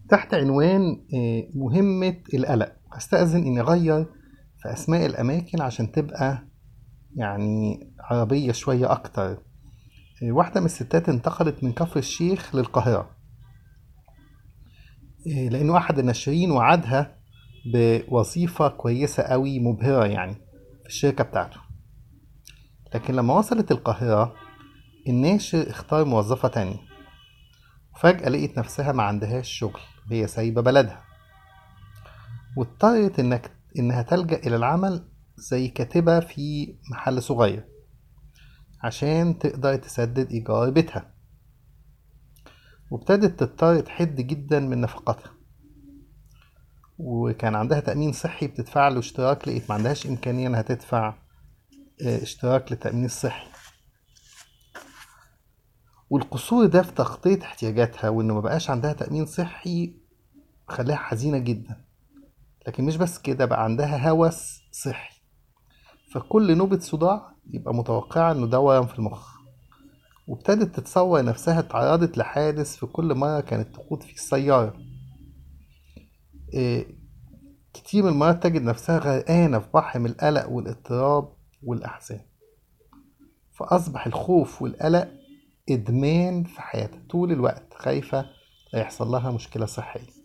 تحت عنوان آه، مهمة القلق هستأذن إني أغير في أسماء الأماكن عشان تبقى يعني عربية شوية أكتر آه، واحدة من الستات انتقلت من كفر الشيخ للقاهرة آه، لأنه أحد الناشرين وعدها بوظيفة كويسة قوي مبهرة يعني في الشركة بتاعته لكن لما وصلت القاهرة الناشر اختار موظفة تانية وفجأة لقيت نفسها ما عندهاش شغل وهي سايبة بلدها واضطرت إنك إنها تلجأ إلى العمل زي كاتبة في محل صغير عشان تقدر تسدد إيجار بيتها وابتدت تضطر تحد جدا من نفقاتها وكان عندها تأمين صحي بتدفع له اشتراك لقيت ما عندهاش إمكانية إنها تدفع اه، اشتراك للتأمين الصحي والقصور ده في تغطية احتياجاتها وإنه ما بقاش عندها تأمين صحي خلاها حزينة جدا لكن مش بس كده بقى عندها هوس صحي فكل نوبة صداع يبقى متوقعة إنه ده ورم في المخ وابتدت تتصور نفسها اتعرضت لحادث في كل مرة كانت تقود فيه السيارة إيه كتير من المرات تجد نفسها غرقانة في بحر من القلق والاضطراب والأحزان فأصبح الخوف والقلق إدمان في حياتها طول الوقت خايفة لا يحصل لها مشكلة صحية